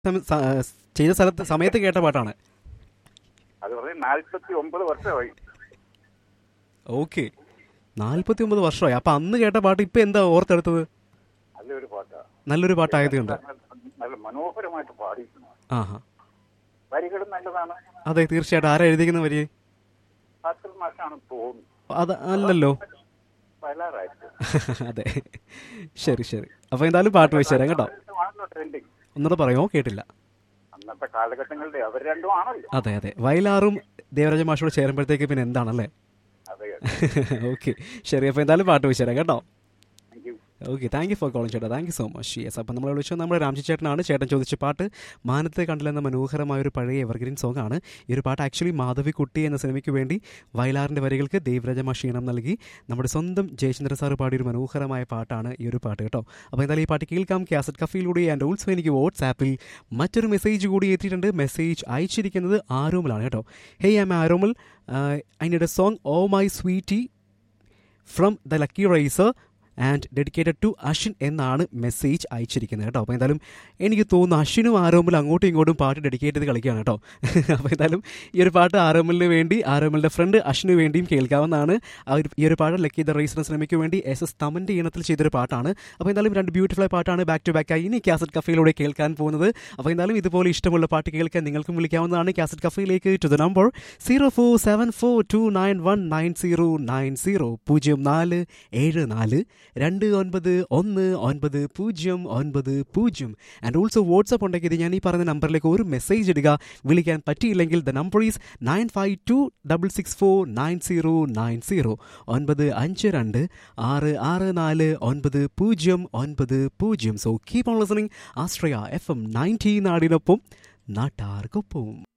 സമ- സ- ചെയ്ത സ്ഥലത്ത് സമയത്ത് കേട്ട പാട്ടാണ് അത് പറഞ്ഞ് നാൽപ്പത്തി ഒമ്പത് വർഷമായി ഓക്കെ നാല്പത്തി ഒമ്പത് വർഷമായി അപ്പൊ അന്ന് കേട്ട പാട്ട് ഇപ്പൊ എന്താ ഓർത്തെടുത്തത് നല്ലൊരു പാട്ടാ നല്ലൊരു പാട്ടായതുകൊണ്ട് നല്ല മനോഹരമായിട്ട് പാടി ആഹാ വരികളും നല്ലതാണ് അതെ തീർച്ചയായിട്ടും ആരാ എഴുതിക്കുന്ന വരി ഫാസിൽ മാഷാണ് തോന്നുന്നു അത് അല്ലല്ലോ വയലാറായിട്ട് അതെ ശരി ശരി അപ്പൊ എന്തായാലും പാട്ട് വെച്ച് തരാം കേട്ടോ ആണല്ലോ ട്രെൻഡിങ് ഒന്നുകൂടെ പറയുമോ കേട്ടില്ല അന്നത്തെ കാലഘട്ടങ്ങളുടെ അവർ രണ്ടും ആണല്ലോ അതെ അതെ വയലാറും ദേവരാജ മാഷോട് ചേരുമ്പോഴത്തേക്ക് പിന്നെ എന്താണല്ലേ അതെ ഓക്കെ ശരി അപ്പോൾ എന്തായാലും പാട്ട് വെച്ച് തരാം കേട്ടോ thank you okay thank you for calling ചേട്ടാ thank you so much yes അപ്പം നമ്മൾ വിളിച്ചത് നമ്മുടെ രാംജി ചേട്ടനാണ് ചേട്ടൻ ചോദിച്ച പാട്ട് മാനത്തെ കണ്ടില്ലെന്ന മനോഹരമായ ഒരു പഴയ എവർഗ്രീൻ സോങ് ആണ് ഈ ഒരു പാട്ട് ആക്ച്വലി മാധവിക്കുട്ടി എന്ന സിനിമയ്ക്ക് വേണ്ടി വയലാറിൻ്റെ വരികൾക്ക് ദേവരാജ ക്ഷീണം നൽകി നമ്മുടെ സ്വന്തം ജയചന്ദ്ര സാറ് പാടിയ ഒരു മനോഹരമായ പാട്ടാണ് ഈ ഒരു പാട്ട് കേട്ടോ അപ്പോൾ എന്തായാലും ഈ പാട്ട് കേൾക്കാം കാസറ്റ് കഫയിലൂടെ ആൻഡ് ഓൾസോ എനിക്ക് വാട്സാപ്പിൽ മറ്റൊരു മെസ്സേജ് കൂടി എത്തിയിട്ടുണ്ട് മെസ്സേജ് അയച്ചിരിക്കുന്നത് ആരോമലാണ് കേട്ടോ hey I'm Aromal I need a song oh my sweetie from the lucky riser and dedicated to Ashin എന്നാണ് മെസ്സേജ് അയച്ചിരിക്കുന്നത് കേട്ടോ അപ്പോൾ എന്തായാലും എനിക്ക് തോന്നുന്നു അഷിനും ആരോമിൽ അങ്ങോട്ടും ഇങ്ങോട്ടും പാട്ട് ഡെഡിക്കേറ്റ് ചെയ്ത് കളിക്കുകയാണ് കേട്ടോ അപ്പോൾ എന്തായാലും ഈ ഒരു പാട്ട് ആരോമലിന് വേണ്ടി ആരോമലിൻ്റെ ഫ്രണ്ട് അഷിന് വേണ്ടിയും കേൾക്കാവുന്നതാണ് ആ ഒരു ഈ ഒരു പാട്ട് ലക്കി ദ റൈസർ സിനിമയ്ക്ക് വേണ്ടി എസ് എസ് തമൻ്റെ ഈണത്തിൽ ചെയ്തൊരു പാട്ടാണ് അപ്പോൾ എന്തായാലും രണ്ട് ബ്യൂട്ടിഫുൾ പാട്ടാണ് ബാക്ക് ടു ബാക്ക് ആയി ഇനി കാസറ്റ് കഫയിലൂടെ കേൾക്കാൻ പോകുന്നത് അപ്പോൾ എന്തായാലും ഇതുപോലെ ഇഷ്ടമുള്ള പാട്ട് കേൾക്കാൻ നിങ്ങൾക്കും വിളിക്കാവുന്നതാണ് കാസറ്റ് കഫയിലേക്ക് to the number zero four seven four two nine one nine zero nine zero പൂജ്യം നാല് ഏഴ് നാല് രണ്ട് ഒൻപത് ഒന്ന് ഒൻപത് പൂജ്യം ഒൻപത് പൂജ്യം ആൻഡ് ഓൾസോ വാട്സപ്പ് ഉണ്ടെങ്കിൽ ഞാൻ ഈ പറഞ്ഞ നമ്പറിലേക്ക് ഒരു മെസ്സേജ് ഇടുക വിളിക്കാൻ പറ്റിയില്ലെങ്കിൽ the number is nine five two double six four nine zero nine zero ഒൻപത് അഞ്ച് രണ്ട് ആറ് ആറ് നാല് ഒൻപത് പൂജ്യം ഒൻപത് പൂജ്യം so keep on listening Ashraya F M ninety നാടിനൊപ്പം നാട്ടാർക്കൊപ്പം